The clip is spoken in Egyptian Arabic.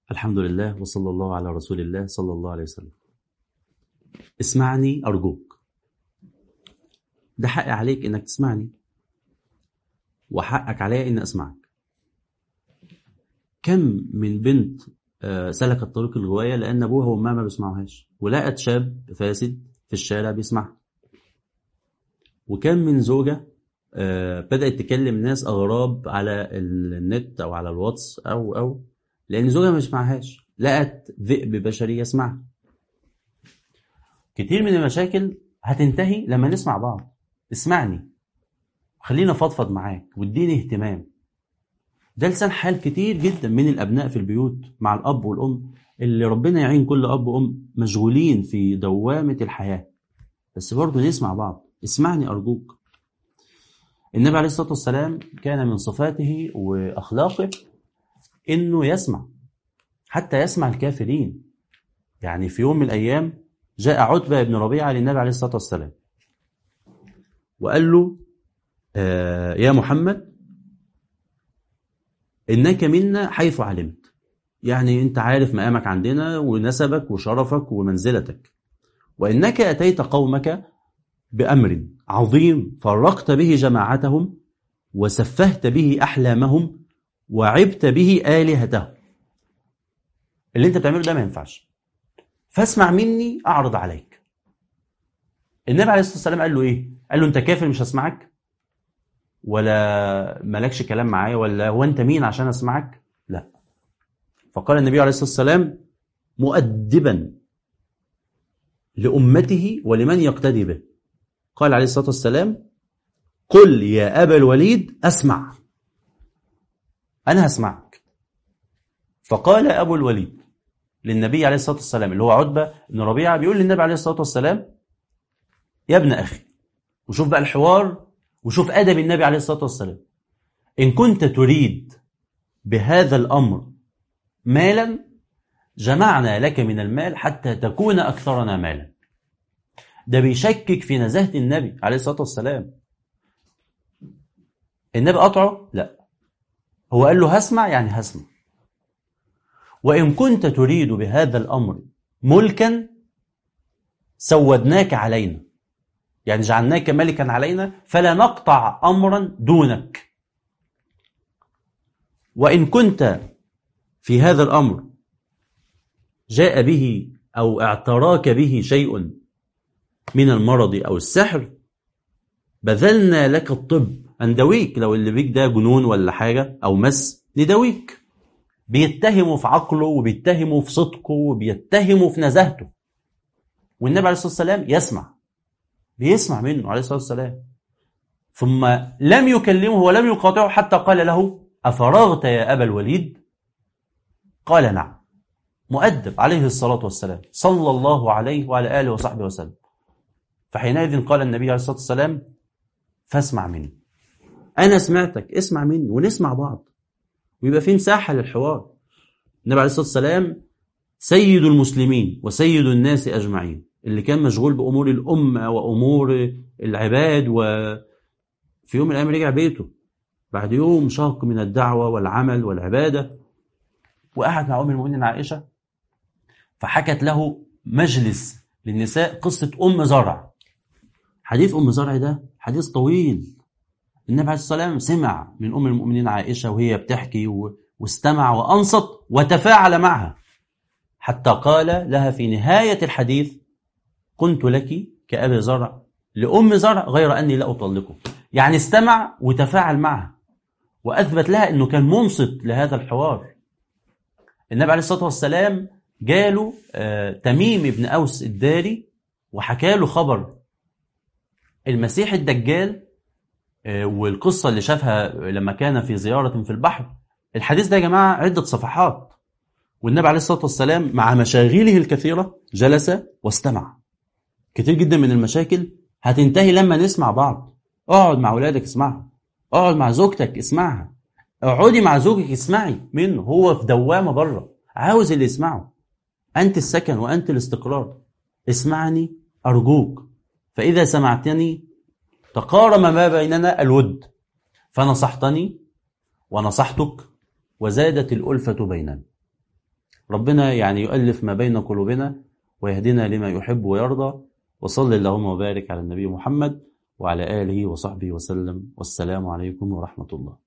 الحمد لله وصلى الله على رسول الله صلى الله عليه وسلم اسمعني أرجوك ده حق عليك إنك تسمعني وحقك عليا إن أسمعك كم من بنت آه، سلكت طريق الغواية لأن أبوها وأمها ما بيسمعوهاش ولقت شاب فاسد في الشارع بيسمعها وكم من زوجة آه، بدأت تكلم ناس أغراب على النت أو على الواتس أو أو لأن زوجها ما بيسمعهاش لقت ذئب بشري يسمعها كتير من المشاكل هتنتهي لما نسمع بعض اسمعني خلينا فضفض معاك واديني اهتمام ده لسان حال كتير جدا من الابناء في البيوت مع الاب والام اللي ربنا يعين كل اب وام مشغولين في دوامه الحياه بس برضه نسمع بعض اسمعني ارجوك النبي عليه الصلاه والسلام كان من صفاته واخلاقه انه يسمع حتى يسمع الكافرين يعني في يوم من الايام جاء عتبه بن ربيعه للنبي عليه الصلاه والسلام وقال له آه يا محمد انك منا حيث علمت يعني انت عارف مقامك عندنا ونسبك وشرفك ومنزلتك وانك اتيت قومك بامر عظيم فرقت به جماعتهم وسفهت به احلامهم وعبت به الهتهم اللي انت بتعمله ده ما ينفعش فاسمع مني اعرض عليك النبي عليه الصلاه والسلام قال له ايه قال له انت كافر مش هسمعك ولا مالكش كلام معايا ولا هو انت مين عشان اسمعك لا فقال النبي عليه الصلاه والسلام مؤدبا لامته ولمن يقتدي به قال عليه الصلاه والسلام قل يا ابا الوليد اسمع انا هسمعك فقال ابو الوليد للنبي عليه الصلاه والسلام اللي هو عتبه بن ربيعه بيقول للنبي عليه الصلاه والسلام يا ابن اخي وشوف بقى الحوار وشوف ادب النبي عليه الصلاه والسلام ان كنت تريد بهذا الامر مالا جمعنا لك من المال حتى تكون اكثرنا مالا ده بيشكك في نزاهه النبي عليه الصلاه والسلام النبي قطعه لا هو قال له هسمع يعني هسمع وان كنت تريد بهذا الامر ملكا سودناك علينا يعني جعلناك ملكا علينا فلا نقطع امرا دونك وان كنت في هذا الامر جاء به او اعتراك به شيء من المرض او السحر بذلنا لك الطب هنداويك لو اللي بيك ده جنون ولا حاجه او مس نداويك بيتهموا في عقله وبيتهموا في صدقه وبيتهموا في نزاهته والنبي عليه الصلاه والسلام يسمع بيسمع منه عليه الصلاه والسلام ثم لم يكلمه ولم يقاطعه حتى قال له افرغت يا ابا الوليد قال نعم مؤدب عليه الصلاه والسلام صلى الله عليه وعلى اله وصحبه وسلم فحينئذ قال النبي عليه الصلاه والسلام فاسمع مني انا سمعتك اسمع مني ونسمع بعض ويبقى في مساحه للحوار النبي عليه الصلاه والسلام سيد المسلمين وسيد الناس اجمعين اللي كان مشغول بامور الامه وامور العباد وفي يوم من الايام رجع بيته بعد يوم شاق من الدعوه والعمل والعباده وقعد مع ام المؤمنين عائشه فحكت له مجلس للنساء قصه ام زرع حديث ام زرع ده حديث طويل النبي عليه الصلاه والسلام سمع من ام المؤمنين عائشه وهي بتحكي و... واستمع وانصت وتفاعل معها حتى قال لها في نهايه الحديث كنت لك كأبي زرع لأم زرع غير أني لا أطلقه يعني استمع وتفاعل معها وأثبت لها أنه كان منصت لهذا الحوار النبي عليه الصلاة والسلام جاله آه تميم بن أوس الداري وحكى له خبر المسيح الدجال آه والقصة اللي شافها لما كان في زيارة في البحر الحديث ده يا جماعة عدة صفحات والنبي عليه الصلاة والسلام مع مشاغله الكثيرة جلس واستمع كتير جدا من المشاكل هتنتهي لما نسمع بعض اقعد مع اولادك اسمعها اقعد مع زوجتك اسمعها اقعدي مع زوجك اسمعي منه هو في دوامه بره عاوز اللي يسمعه انت السكن وانت الاستقرار اسمعني ارجوك فاذا سمعتني تقارم ما بيننا الود فنصحتني ونصحتك وزادت الالفه بيننا ربنا يعني يؤلف ما بين قلوبنا ويهدنا لما يحب ويرضى وصل اللهم وبارك على النبي محمد وعلى آله وصحبه وسلم والسلام عليكم ورحمة الله